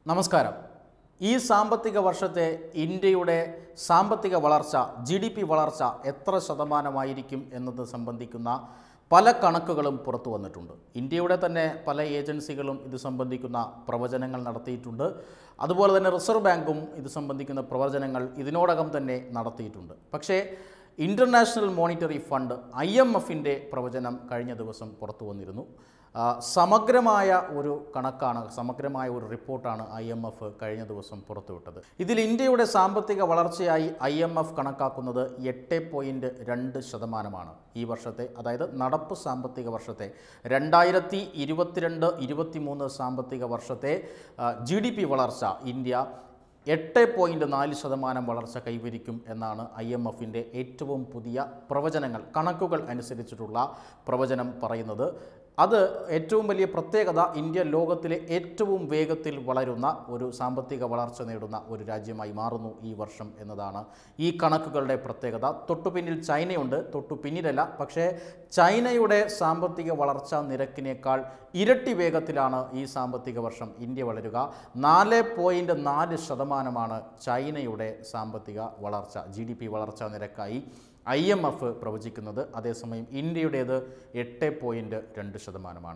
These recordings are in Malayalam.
നമസ്കാരം ഈ സാമ്പത്തിക വർഷത്തെ ഇന്ത്യയുടെ സാമ്പത്തിക വളർച്ച ജി ഡി പി വളർച്ച എത്ര ശതമാനമായിരിക്കും എന്നത് സംബന്ധിക്കുന്ന പല കണക്കുകളും പുറത്തു വന്നിട്ടുണ്ട് ഇന്ത്യയുടെ തന്നെ പല ഏജൻസികളും ഇത് സംബന്ധിക്കുന്ന പ്രവചനങ്ങൾ നടത്തിയിട്ടുണ്ട് അതുപോലെ തന്നെ റിസർവ് ബാങ്കും ഇത് സംബന്ധിക്കുന്ന പ്രവചനങ്ങൾ ഇതിനോടകം തന്നെ നടത്തിയിട്ടുണ്ട് പക്ഷേ international monetary fund I M എഫിൻ്റെ പ്രവചനം കഴിഞ്ഞ ദിവസം പുറത്തു വന്നിരുന്നു ആ, സമഗ്രമായ ഒരു കണക്കാണ് സമഗ്രമായ ഒരു റിപ്പോർട്ടാണ് ഐ എം എഫ് കഴിഞ്ഞ ദിവസം പുറത്തുവിട്ടത് ഇതിൽ ഇന്ത്യയുടെ സാമ്പത്തിക വളർച്ചയായി ഐ എം എഫ് കണക്കാക്കുന്നത് എട്ട് പോയിൻറ്റ് രണ്ട് ശതമാനമാണ് ഈ വർഷത്തെ അതായത് നടപ്പ് സാമ്പത്തിക വർഷത്തെ രണ്ടായിരത്തി ഇരുപത്തിരണ്ട് ഇരുപത്തിമൂന്ന് സാമ്പത്തിക വർഷത്തെ ജി ഡി പി വളർച്ച ഇന്ത്യ എട്ട് പോയിൻറ്റ് നാല് ശതമാനം വളർച്ച കൈവരിക്കും എന്നാണ് ഐ എം എഫിൻ്റെ ഏറ്റവും പുതിയ പ്രവചനങ്ങൾ കണക്കുകൾ അനുസരിച്ചിട്ടുള്ള പ്രവചനം പറയുന്നത് അത് ഏറ്റവും വലിയ പ്രത്യേകത ഇന്ത്യ ലോകത്തിലെ ഏറ്റവും വേഗത്തിൽ വളരുന്ന ഒരു സാമ്പത്തിക വളർച്ച നേടുന്ന ഒരു രാജ്യമായി മാറുന്നു ഈ വർഷം എന്നതാണ് ഈ കണക്കുകളുടെ പ്രത്യേകത തൊട്ടു പിന്നിൽ ചൈനയുണ്ട് തൊട്ടു പിന്നിലല്ല പക്ഷേ ചൈനയുടെ സാമ്പത്തിക വളർച്ചാ നിരക്കിനേക്കാൾ ഇരട്ടി വേഗത്തിലാണ് ഈ സാമ്പത്തിക വർഷം ഇന്ത്യ വളരുക നാല് പോയിൻറ്റ് നാല് ശതമാനമാണ് ചൈനയുടെ സാമ്പത്തിക വളർച്ച ജി ഡി പി വളർച്ചാ നിരക്കായി ഐ എം എഫ് പ്രവചിക്കുന്നത് അതേസമയം ഇന്ത്യയുടേത് എട്ട് പോയിൻറ്റ് രണ്ട് ശതമാനമാണ്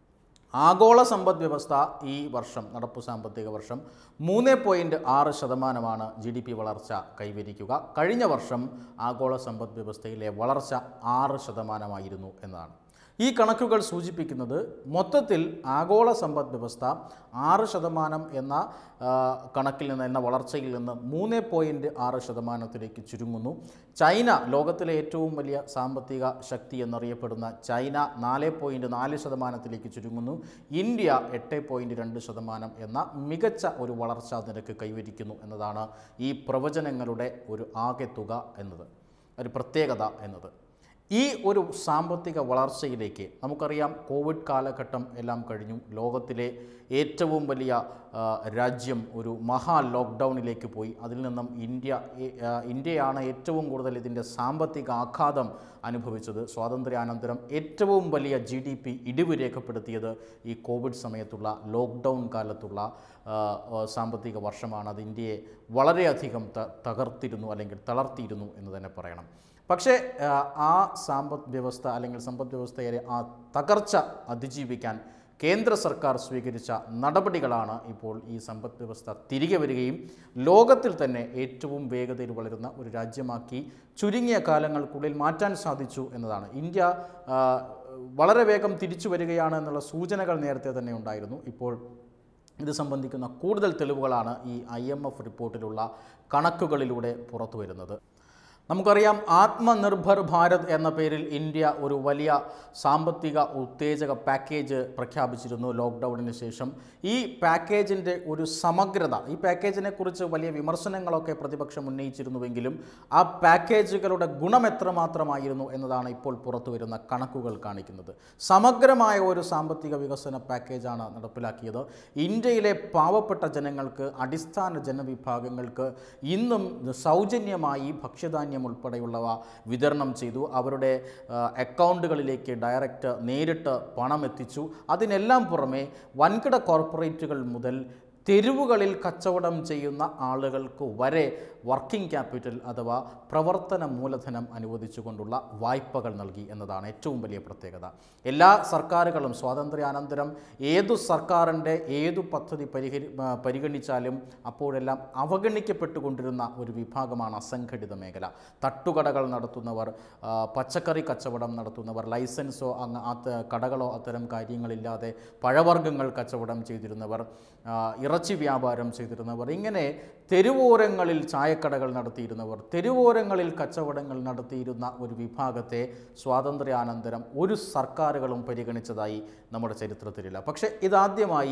ആഗോള സമ്പദ് വ്യവസ്ഥ ഈ വർഷം നടപ്പു സാമ്പത്തിക വർഷം മൂന്ന് പോയിൻറ്റ് ആറ് ശതമാനമാണ് ജി ഡി പി വളർച്ച കൈവരിക്കുക കഴിഞ്ഞ വർഷം ആഗോള സമ്പദ് വ്യവസ്ഥയിലെ വളർച്ച ആറ് ശതമാനമായിരുന്നു എന്നതാണ് ഈ കണക്കുകൾ സൂചിപ്പിക്കുന്നത് മൊത്തത്തിൽ ആഗോള സമ്പദ് വ്യവസ്ഥ ആറ് ശതമാനം എന്ന ആ, കണക്കിൽ നിന്ന് എന്ന വളർച്ചയിൽ നിന്ന് മൂന്ന് പോയിൻറ്റ് ആറ് ശതമാനത്തിലേക്ക് ചുരുങ്ങുന്നു ചൈന ലോകത്തിലെ ഏറ്റവും വലിയ സാമ്പത്തിക ശക്തി എന്നറിയപ്പെടുന്ന ചൈന നാല് പോയിൻറ്റ് നാല് ശതമാനത്തിലേക്ക് ചുരുങ്ങുന്നു ഇന്ത്യ എട്ട് പോയിൻറ്റ് രണ്ട് ശതമാനം എന്ന മികച്ച ഒരു വളർച്ചാ നിരക്ക് കൈവരിക്കുന്നു എന്നതാണ് ഈ പ്രവചനങ്ങളുടെ ഒരു ആകെത്തുക എന്നത് ഒരു പ്രത്യേകത എന്നത് ഈ ഒരു സാമ്പത്തിക വളർച്ചയിലേക്ക് നമുക്കറിയാം കോവിഡ് കാലഘട്ടം എല്ലാം കഴിഞ്ഞു ലോകത്തിലെ ഏറ്റവും വലിയ ആ, രാജ്യം ഒരു മഹാ ലോക്ക്ഡൗണിലേക്ക് പോയി അതിൽ നിന്നും ഇന്ത്യ ഈ, ആ, ഇന്ത്യയാണ് ഏറ്റവും കൂടുതൽ ഇതിൻ്റെ സാമ്പത്തിക ആഘാതം അനുഭവിച്ചത് സ്വാതന്ത്ര്യാനന്തരം ഏറ്റവും വലിയ ജി ഡി പി ഇടിവ് രേഖപ്പെടുത്തിയത് ഈ കോവിഡ് സമയത്തുള്ള ലോക്ക്ഡൗൺ കാലത്തുള്ള ആ, ആ, സാമ്പത്തിക വർഷമാണ് അത് ഇന്ത്യയെ വളരെയധികം ത തകർത്തിരുന്നു അല്ലെങ്കിൽ തളർത്തിയിരുന്നു എന്ന് തന്നെ പറയണം പക്ഷേ ആ, ആ സമ്പദ് വ്യവസ്ഥ അല്ലെങ്കിൽ സമ്പദ് വ്യവസ്ഥയെ ആ തകർച്ച അതിജീവിക്കാൻ കേന്ദ്ര സർക്കാർ സ്വീകരിച്ച നടപടികളാണ് ഇപ്പോൾ ഈ സമ്പദ് വ്യവസ്ഥ തിരികെ വരികയും ലോകത്തിൽ തന്നെ ഏറ്റവും വേഗതയിൽ വളരുന്ന ഒരു രാജ്യമാക്കി ചുരുങ്ങിയ കാലങ്ങൾക്കുള്ളിൽ മാറ്റാൻ സാധിച്ചു എന്നതാണ് ഇന്ത്യ ആ, വളരെ വേഗം തിരിച്ചു വരികയാണ് എന്നുള്ള സൂചനകൾ നേരത്തെ തന്നെ ഉണ്ടായിരുന്നു ഇപ്പോൾ ഇത് സംബന്ധിക്കുന്ന കൂടുതൽ തെളിവുകളാണ് ഈ ഐ എം എഫ് റിപ്പോർട്ടിലുള്ള കണക്കുകളിലൂടെ പുറത്തു വരുന്നത് നമുക്കറിയാം ആത്മനിർഭർ ഭാരത് എന്ന പേരിൽ ഇന്ത്യ ഒരു വലിയ സാമ്പത്തിക ഉത്തേജക പാക്കേജ് പ്രഖ്യാപിച്ചിരുന്നു ലോക്ക്ഡൗണിന് ശേഷം ഈ പാക്കേജിൻ്റെ ഒരു സമഗ്രത ഈ പാക്കേജിനെ കുറിച്ച് വലിയ വിമർശനങ്ങളൊക്കെ പ്രതിപക്ഷം ഉന്നയിച്ചിരുന്നുവെങ്കിലും ആ പാക്കേജുകളുടെ ഗുണം എത്രമാത്രമായിരുന്നു എന്നതാണ് ഇപ്പോൾ പുറത്തു വരുന്ന കണക്കുകൾ കാണിക്കുന്നത് സമഗ്രമായ ഒരു സാമ്പത്തിക വികസന പാക്കേജാണ് നടപ്പിലാക്കിയത് ഇന്ത്യയിലെ പാവപ്പെട്ട ജനങ്ങൾക്ക് അടിസ്ഥാന ജനവിഭാഗങ്ങൾക്ക് ഇന്നും സൗജന്യമായി ഭക്ഷ്യധാന്യം ഉൾപ്പെടെയുള്ളവ വിതരണം ചെയ്തു അവരുടെ ആ, അക്കൗണ്ടുകളിലേക്ക് ഡയറക്റ്റ് നേരിട്ട് പണം എത്തിച്ചു അതിനെല്ലാം പുറമെ വൻകിട കോർപ്പറേറ്റുകൾ മുതൽ തെരുവുകളിൽ കച്ചവടം ചെയ്യുന്ന ആളുകൾക്ക് വരെ വർക്കിംഗ് ക്യാപിറ്റൽ അഥവാ പ്രവർത്തന മൂലധനം അനുവദിച്ചുകൊണ്ടുള്ള വായ്പകൾ നൽകി എന്നതാണ് ഏറ്റവും വലിയ പ്രത്യേകത എല്ലാ സർക്കാരുകളും സ്വാതന്ത്ര്യാനന്തരം ഏതു സർക്കാരിൻ്റെ ഏതു പദ്ധതി പരിഹരി ആ, പരിഗണിച്ചാലും അപ്പോഴെല്ലാം അവഗണിക്കപ്പെട്ടുകൊണ്ടിരുന്ന ഒരു വിഭാഗമാണ് അസംഘടിത മേഖല തട്ടുകടകൾ നടത്തുന്നവർ ആ, പച്ചക്കറി കച്ചവടം നടത്തുന്നവർ ലൈസൻസോ അങ്ങ് അത് കടകളോ അത്തരം കാര്യങ്ങളില്ലാതെ പഴവർഗ്ഗങ്ങൾ കച്ചവടം ചെയ്തിരുന്നവർ ആ, ഇറച്ചി വ്യാപാരം ചെയ്തിരുന്നവർ ഇങ്ങനെ തെരുവോരങ്ങളിൽ ചായക്കടകൾ നടത്തിയിരുന്നവർ തെരുവോരങ്ങളിൽ കച്ചവടങ്ങൾ നടത്തിയിരുന്ന ഒരു വിഭാഗത്തെ സ്വാതന്ത്ര്യാനന്തരം ഒരു സർക്കാരുകളും പരിഗണിച്ചതായി നമ്മുടെ ചരിത്രത്തിലില്ല പക്ഷേ ഇതാദ്യമായി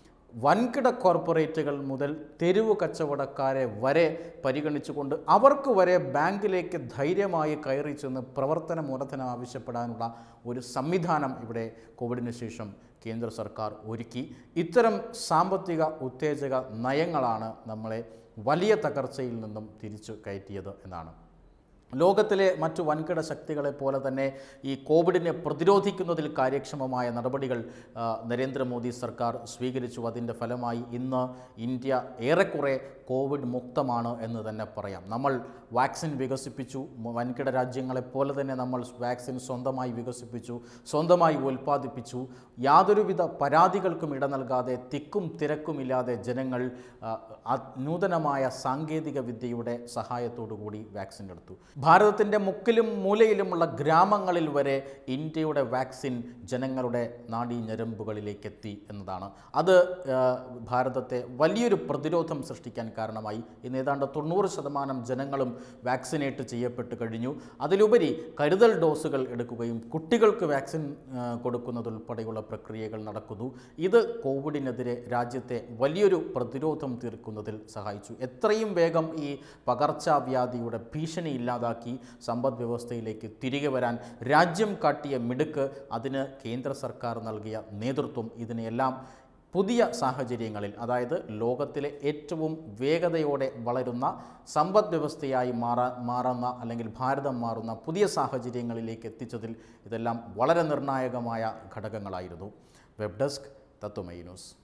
വൻകിട കോർപ്പറേറ്റുകൾ മുതൽ തെരുവ് കച്ചവടക്കാരെ വരെ പരിഗണിച്ചുകൊണ്ട് അവർക്ക് വരെ ബാങ്കിലേക്ക് ധൈര്യമായി കയറി ചെന്ന് പ്രവർത്തന മൂലധനം ആവശ്യപ്പെടാനുള്ള ഒരു സംവിധാനം ഇവിടെ കോവിഡിന് ശേഷം കേന്ദ്ര സർക്കാർ ഒരുക്കി ഇത്തരം സാമ്പത്തിക ഉത്തേജക നയങ്ങളാണ് നമ്മളെ വലിയ തകർച്ചയിൽ നിന്നും തിരിച്ചു കയറ്റിയത് എന്നാണ് ലോകത്തിലെ മറ്റു വൻകിട ശക്തികളെ പോലെ തന്നെ ഈ കോവിഡിനെ പ്രതിരോധിക്കുന്നതിൽ കാര്യക്ഷമമായ നടപടികൾ ആ, നരേന്ദ്രമോദി സർക്കാർ സ്വീകരിച്ചു അതിൻ്റെ ഫലമായി ഇന്ന് ഇന്ത്യ ഏറെക്കുറെ കോവിഡ് മുക്തമാണ് എന്ന് തന്നെ പറയാം നമ്മൾ വാക്സിൻ വികസിപ്പിച്ചു മ- വൻകിട രാജ്യങ്ങളെ പോലെ തന്നെ നമ്മൾ വാക്സിൻ സ്വന്തമായി വികസിപ്പിച്ചു സ്വന്തമായി ഉൽപ്പാദിപ്പിച്ചു യാതൊരുവിധ പരാതികൾക്കും ഇട നൽകാതെ തിക്കും തിരക്കുമില്ലാതെ ജനങ്ങൾ ആ, ആ നൂതനമായ സാങ്കേതിക വിദ്യയുടെ സഹായത്തോടു കൂടി വാക്സിൻ എടുത്തു ഭാരതത്തിൻ്റെ മുക്കിലും മൂലയിലുമുള്ള ഗ്രാമങ്ങളിൽ വരെ ഇന്ത്യയുടെ വാക്സിൻ ജനങ്ങളുടെ നാഡീ ഞരമ്പുകളിലേക്ക് എത്തി എന്നതാണ് അത് ആ, ഭാരതത്തെ വലിയൊരു പ്രതിരോധം സൃഷ്ടിക്കാൻ കാരണമായി ഇന്ന് ഏതാണ്ട് തൊണ്ണൂറ് ശതമാനം ജനങ്ങളും വാക്സിനേറ്റ് ചെയ്യപ്പെട്ട് കഴിഞ്ഞു അതിലുപരി കരുതൽ ഡോസുകൾ എടുക്കുകയും കുട്ടികൾക്ക് വാക്സിൻ ആ, കൊടുക്കുന്നതുൾപ്പെടെയുള്ള പ്രക്രിയകൾ നടക്കുന്നു ഇത് കോവിഡിനെതിരെ രാജ്യത്തെ വലിയൊരു പ്രതിരോധം തീർക്കുന്നതിൽ സഹായിച്ചു എത്രയും വേഗം ഈ പകർച്ചവ്യാധിയുടെ ഭീഷണി ഇല്ലാതാക്കി സമ്പദ് വ്യവസ്ഥയിലേക്ക് തിരികെ വരാൻ രാജ്യം കാട്ടിയ മിടുക്ക് അതിന് കേന്ദ്ര സർക്കാർ നൽകിയ നേതൃത്വം ഇതിനെയെല്ലാം പുതിയ സാഹചര്യങ്ങളിൽ അതായത് ലോകത്തിലെ ഏറ്റവും വേഗതയോടെ വളരുന്ന സമ്പദ് വ്യവസ്ഥയായി മാറാ മാറുന്ന അല്ലെങ്കിൽ ഭാരതം മാറുന്ന പുതിയ സാഹചര്യങ്ങളിലേക്ക് എത്തിച്ചതിൽ ഇതെല്ലാം വളരെ നിർണായകമായ ഘടകങ്ങളായിരുന്നു വെബ് ഡെസ്ക് തത്വമൈ ന്യൂസ്